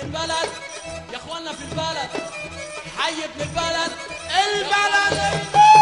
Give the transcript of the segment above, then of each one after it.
البلد يا اخوانا في البلد حي ابن البلد البلد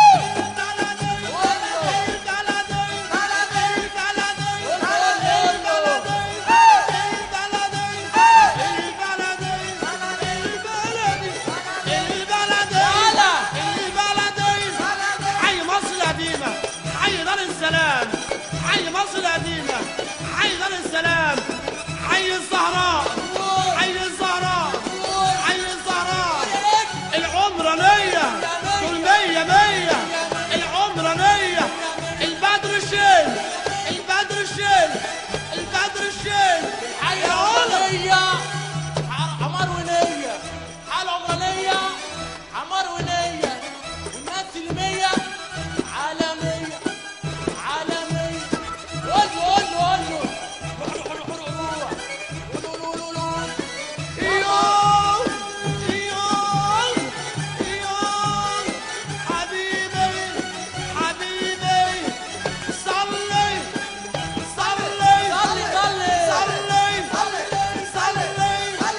حي مصر القديمة حي دار السلام حي مصر القديمة حي دار السلام حي الزهراء حي الزهراء حي الزهراء العمرانية دول مية مية العمرانية البدر الشيل البدر الشيل البدر الشيل حي يا ولد العمرانية ح- عمار ونية حي العمرانية عمار ونية والناس المية عالمية عالمية قول له قول له قول له روح روح روح روح روح قول له قول له قول له يوم يوم يوم حبيبي حبيبي صلي صلي صلي صلي صلي صلي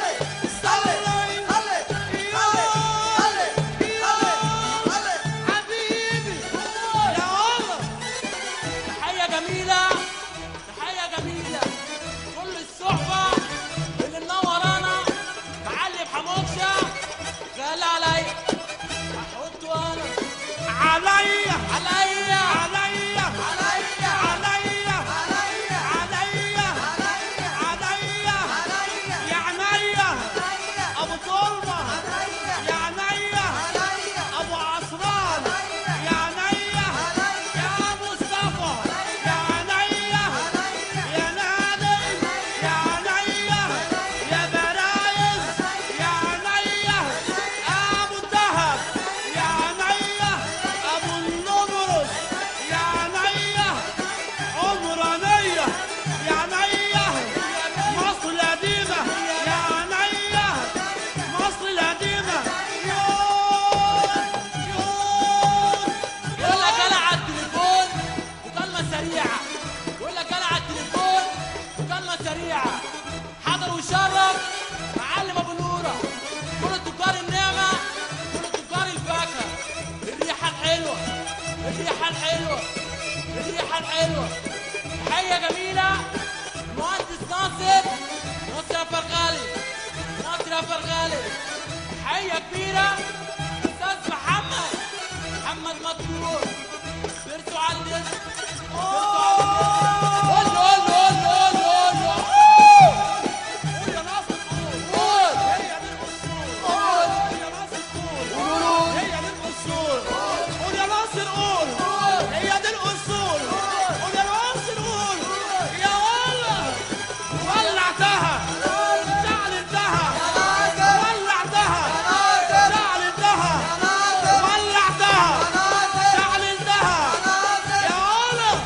حبيبي يا الله تحية جميلة تحية جميلة كل الصحبة اللي منورانا معلم حموكشة غالي عليا احطه انا عليا عليا عليا عليا عليا عليا عليا يا عينيا ابو طلبه يا عينيا ابو عصران يا عينيا يا مصطفى يا عينيا يا نادي يا عينيا يا برايس يا عينيا ابو الذهب يا عينيا ابو النمرس يا عينيا عمرانيه يا عينيا مصر القديمه يا عينيا مصر القديمه يوم يوم يقول لك انا على التليفون مكالمة سريعة يقول لك انا على التليفون مكالمة سريعة حضر وشرف معلم ابو نورة كل تجار النعمة كل تجار الفاكهة الريحة الحلوة الريحة الحلوة الريحة الحلوة تحية جميلة المهندس ناصر ناصر فرغالي ناصر فرغالي تحية كبيرة استاذ محمد محمد مطلوب بيرسوا على الناس قول له قول له قول له قول له قول قول يا ناصر قول قول هي دي الاصول قول يا ناصر قول هي دي الاصول قول يا ناصر قول هي دي الاصول قول يا ناصر قول يا والله ولعتها شعلتها ولعتها شعلتها ولعتها شعلتها يا والله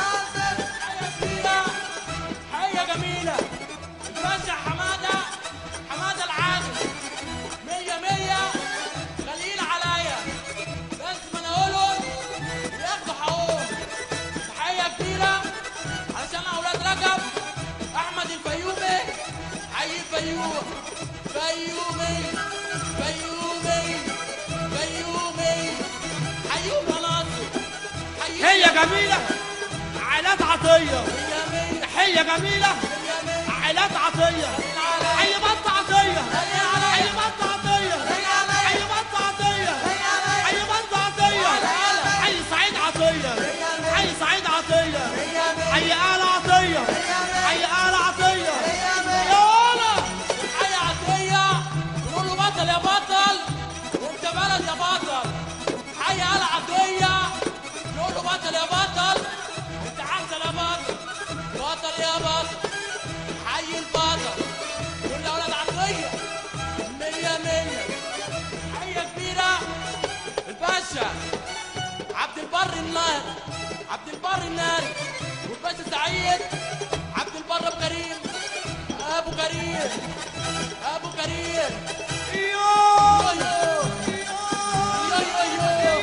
كبيرة حية جميلة الباشا حمادة حمادة العادل مية مية غاليين عليا بس ما انا اقولهم ياخدوا حقهم تحية كبيرة علشان اولاد رجب احمد الفيومي حي الفيوم فيومي فيومي فيومي حيوم يا ناصر حيوم هي جميلة عائلات عطية مية مية تحية جميلة مية مية عائلات عطية حي بط عطية حي بط عطية حي بط عطية حي بط عطية حي سعيد عطية حي سعيد عطية حي آل عطية حي آل عطية يا ولا حي عطية نقول له بطل يا بطل وانت بلد يا بطل حي على عطية نقول له بطل يا بطل انت عسل يا بطل بطل يا بطل حي البطل كل اولاد عطية مية مية حية كبيرة الباشا عبد البر الناري عبد البر الناري والباشا سعيد عبد البر ابو كريم ابو كريم ابو كريم يوه يو يو يو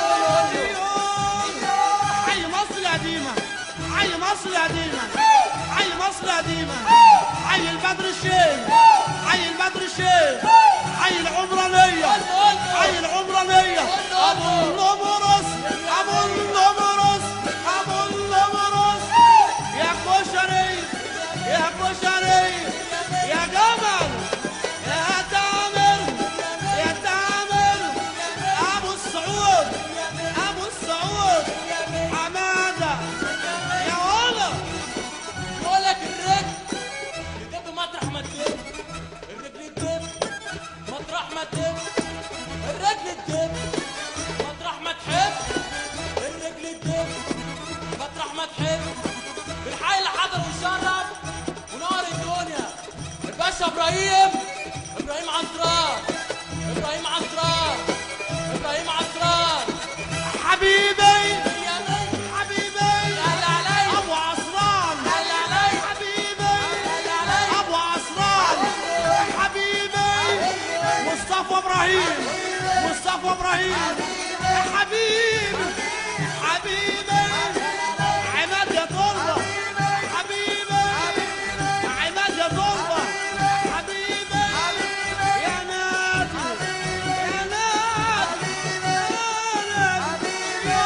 يو حي مصر القديمة حي مصر القديمة حي مصر قديمة حي البدر الشيخ حي البدر الشيخ حي العمرانية حي العمرانية أبو النمرس أبو النمرس أبو النمرس يا كشري يا كشري يا جمل يا تامر يا تامر أبو السعود أبو السعود حمادة يا ولد يقول لك الرجل يدب مطرح ما تدب الرجل تدب مطرح ما تدب الرجل تدب مطرح ما تحب الرجل تدب مطرح ما تحب بالحي اللي حضر وشرف ونار الدنيا الباشا ابراهيم ابراهيم عنتران ابراهيم عنتران ابراهيم عنتران حبيبي يا مي حبيبي هلا علي ابو عصران هلا علي حبيبي هلا علي ابو عصران حبيبي مصطفى ابراهيم مصطفى ابراهيم حبيبي حبيبي عماد يا طلبه حبيبي عماد يا طلبه حبيبي يا نادي يا نادي يا نادي يا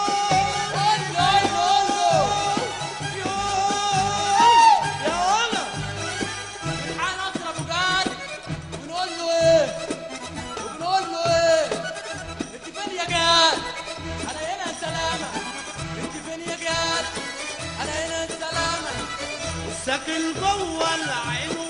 يا ولد الحق نصر ابو جاد بنقول له ايه وبنقول له ايه انت فين يا جاد انا هنا سلامه انت فين يا جاد انا هنا سلامه ساكن جوه العين